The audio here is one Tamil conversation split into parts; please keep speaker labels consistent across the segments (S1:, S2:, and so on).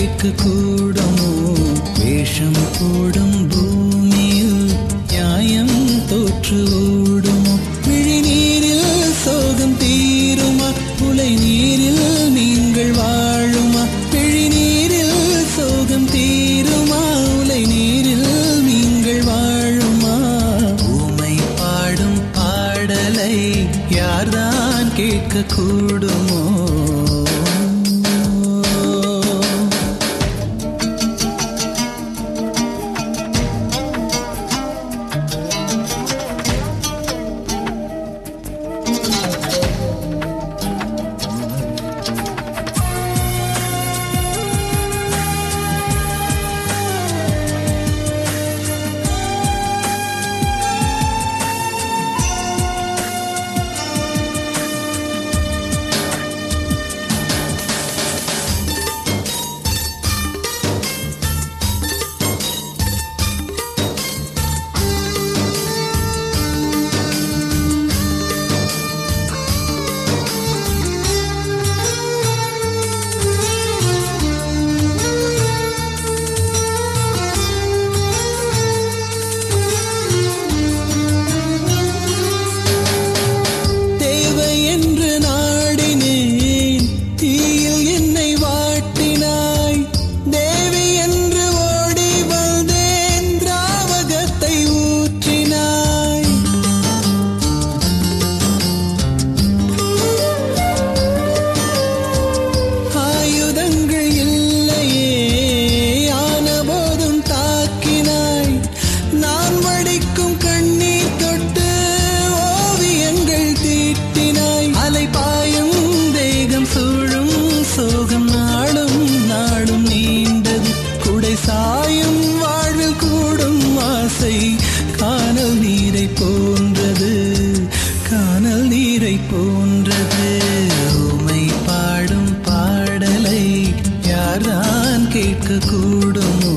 S1: கேட்க கூடுமோ வேஷம் போடும் பூமியில் நியாயம் தோற்று ஓடுமோ விழிநீரில் சோகம் தீருமா உலை நீரில் நீங்கள் வாழுமா விழிநீரில் சோகம் தீருமா உலை நீரில் நீங்கள் வாழுமா ஊமை பாடும் பாடலை யார்தான் கேட்க கூடுமோ தேவை என்று நாடினேன் தீயில் என்னை வாட்டினாய் தேவி என்று ஓடி வந்தேன் திராவகத்தை ஊற்றினாய் ஆயுதங்கள் இல்லையே ஆன போதும் தாக்கினாய் நான் வடிக்கும் கண்ணீர் தொட்டு ஓவியங்கள் தீட்டினாய் அலைபாயும் தேகம் சூழும் சோகம் நாளும் நாளும் நீண்டது குடை சாயும் வாழ்வில் கூடும் ஆசை காணல் நீரை போன்றது காணல் நீரை போன்றது உமை பாடும் பாடலை யார்தான் கேட்க கூடுமோ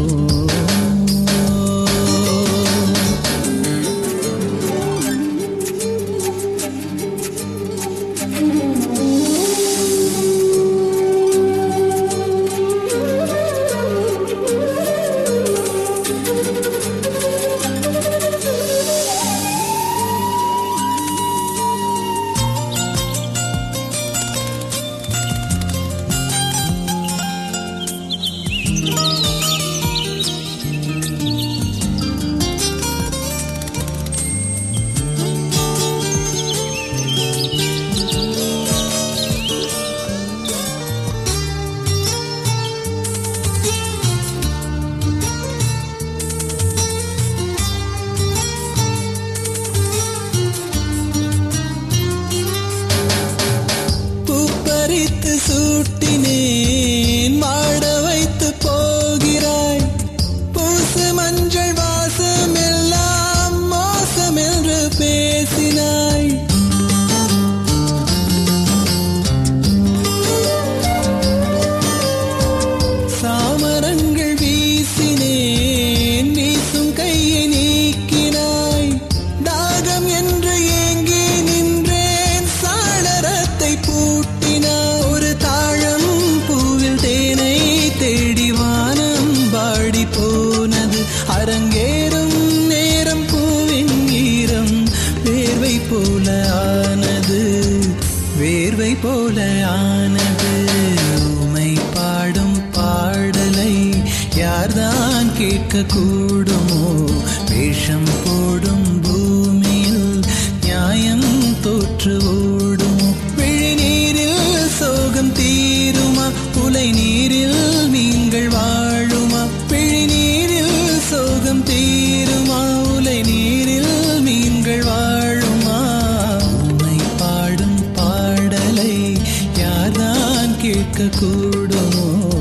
S1: பூப்பறித்து சூட்டினேன் வாட வைத்து போகிறாய் பூசு மஞ்சள் வாசம் எல்லாம் மோசம் என்று பேசினாய் சாமரங்கள் வீசினேன் வீசும் கையை நீக்கினாய் தாகம் என்று ஏங்கி நின்றேன் சாளரத்தை பூட்டினாய் ஒரு தாழம் பூவில் தேனை தேடி வானம் பாடி போனது அரங்கேறும் நேரம் பூவின் ஈரம் வேர்வை போல ஆனது வேர்வை போல ஆனது உமை பாடும் பாடலை யார்தான் கேட்க கூடுமோ வேஷம் போடும் பூமியில் நியாயம் தோற்று ஓடுமோ விழிநீரில் சோகம் தீருமா உலை நீரில் நீங்கள் வாழுமா விழிநீரில் சோகம் தீருமா உலை நீரில் நீங்கள் வாழுமா உமை பாடும் பாடலை யார்தான் கேட்க கூடுமோ